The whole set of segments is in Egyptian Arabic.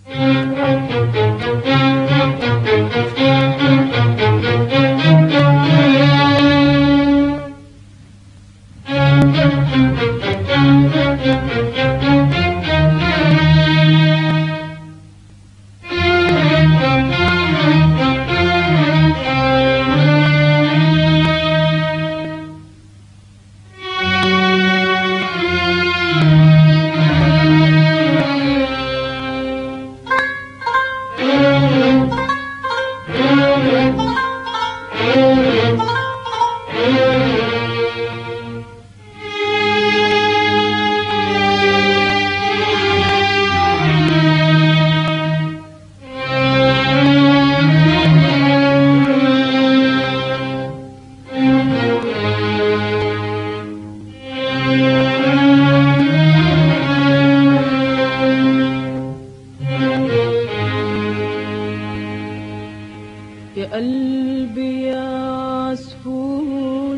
يا قلبي يا عصفور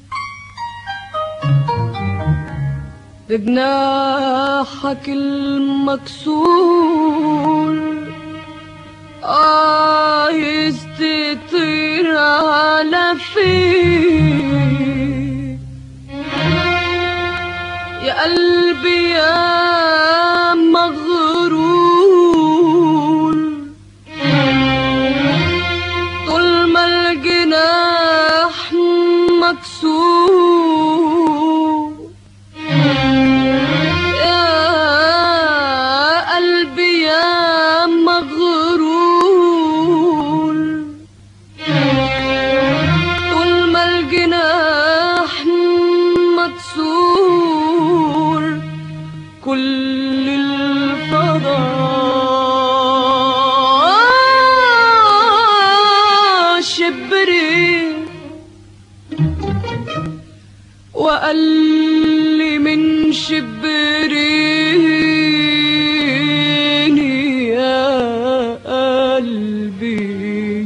بجناحك المكسور عايز تطير على فين يا قلبي يا مغرور طول ما الجناح مكسور يا قلبي يا مغرور طول ما الجناح مكسور كل الفضاء شبري وقال من شبريني يا قلبي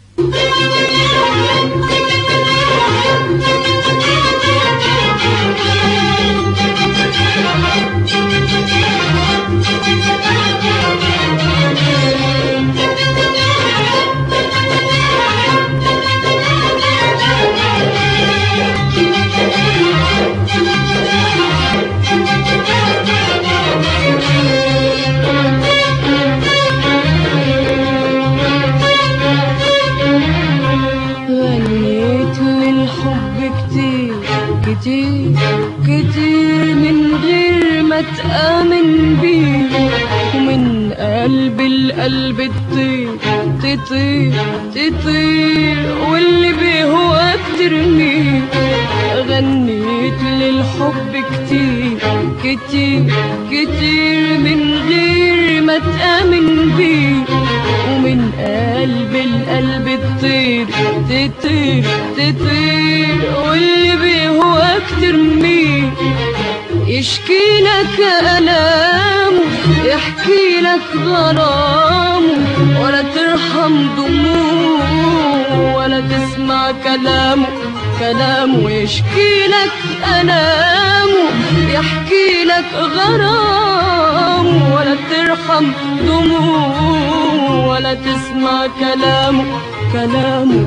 غنيت للحب كتير كتير كتير من غير ما تآمن بيه ومن قلب القلب تطير تطير تطير واللي بيهواك ترميه غنيت للحب كتير كتير كتير من غير ما تآمن بيه ومن قلب القلب تطير تطير تطير واللي بيهواك ترميه يشكي لك ألامه يحكي لك غرامه ولا ترحم دموعه ولا تسمع كلامه كلامه يشكي لك ألامه يحكي لك غرامه ولا ترحم دموعه ولا تسمع كلامه كلامه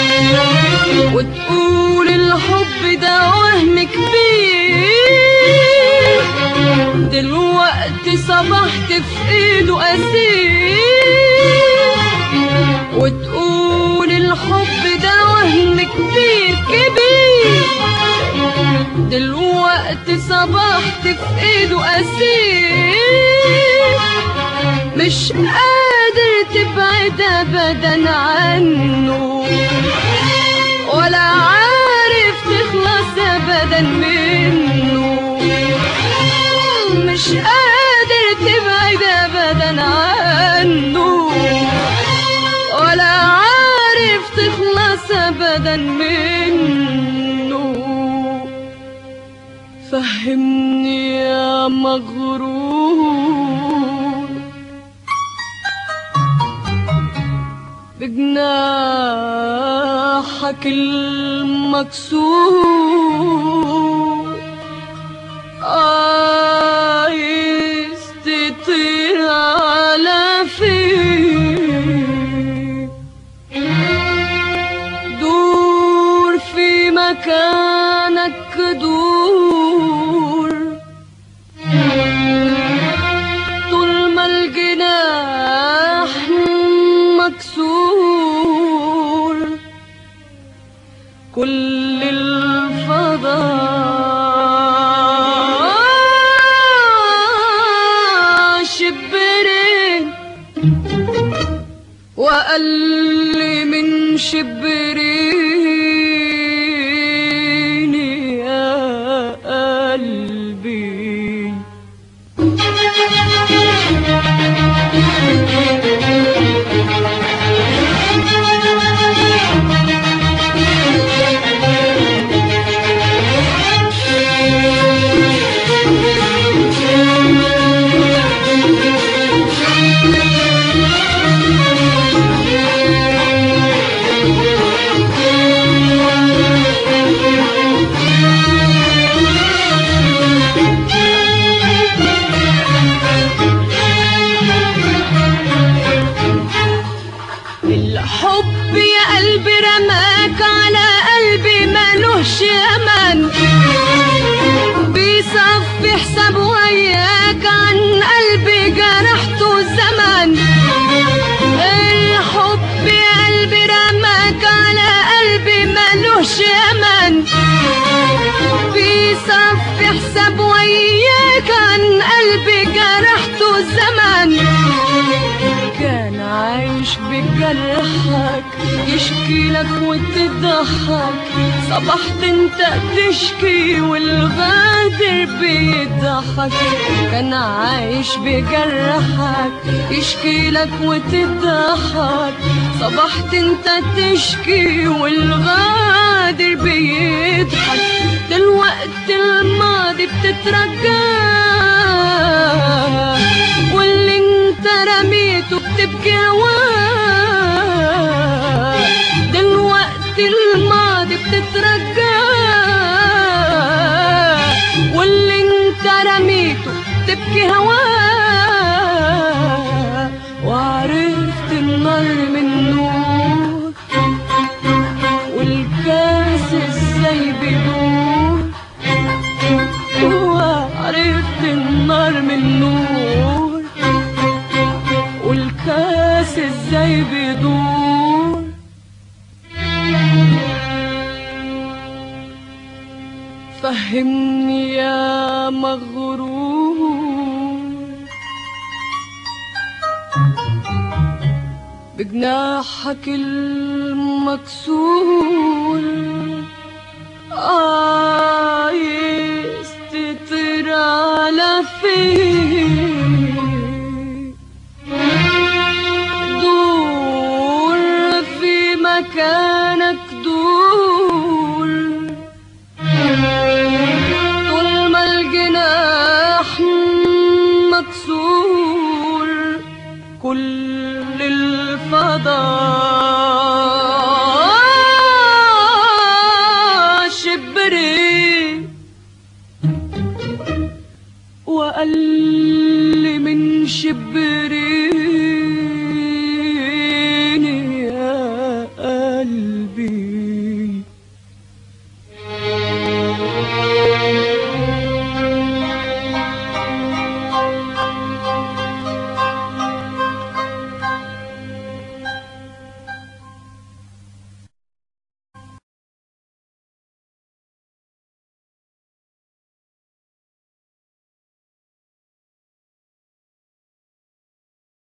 وتقول الحب ده وهم كبير دلوقتي صبحت في ايده اسير وتقول الحب ده وهم كبير كبير دلوقتي صبحت في ايده اسير مش قادر تبعد ابدا عنه ولا عارف تخلص ابدا منه مش قادر تبعد ابدا عنه ولا عارف تخلص ابدا منه فهمني يا مغرور بجناحك المكسور عايز تطير على وقال لي من شبريني يا قلبي الحب يا قلبي رماك على قلبي ملوش امان بيصفي حساب وياك عن قلبي جرحته زمان الحب يا قلبي رماك على قلبي ملوش امان بيصفي حساب وياك عن قلبي جرحته زمان كان عايش بجرحك يشكي لك وتضحك صبحت انت تشكي والغادر بيضحك كان عايش بجرحك يشكي لك وتضحك صبحت انت تشكي والغادر بيضحك دلوقتي الماضي بتترجاه واللي انت رميته بتبكي هواه دلوقتي الماضي بتترجاه واللي انت رميته بتبكي هواه وعرفت النار من نور والكاس ازاي بيدور وعرفت النار من نور والكاس ازاي بيدور فهمني يا مغرور بجناحك المكسور عايز تطير على فين دور في مكانك دور طول ما الجناح مكسور كل الفضاء شبري وقال لي من شبري